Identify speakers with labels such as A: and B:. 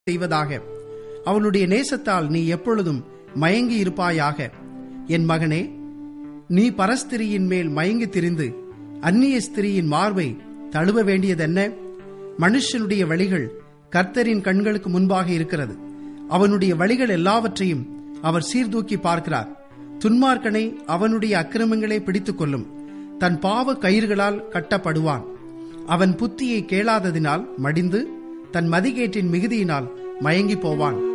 A: செய்வதாக அவனுடைய நேசத்தால் நீ எப்பொழுதும் மயங்கி இருப்பாயாக என் மகனே நீ பரஸ்திரியின் மேல் மயங்கி திரிந்து அந்நிய ஸ்திரியின் மார்பை தழுவ வேண்டியதென்ன மனுஷனுடைய வழிகள் கர்த்தரின் கண்களுக்கு முன்பாக இருக்கிறது அவனுடைய வழிகள் எல்லாவற்றையும் அவர் சீர்தூக்கி பார்க்கிறார் துன்மார்க்கனை அவனுடைய அக்கிரமங்களே பிடித்துக் கொள்ளும் தன் பாவ கயிறுகளால் கட்டப்படுவான் அவன் புத்தியை கேளாததினால் மடிந்து தன் மதிகேட்டின் மிகுதியினால் மயங்கி போவான்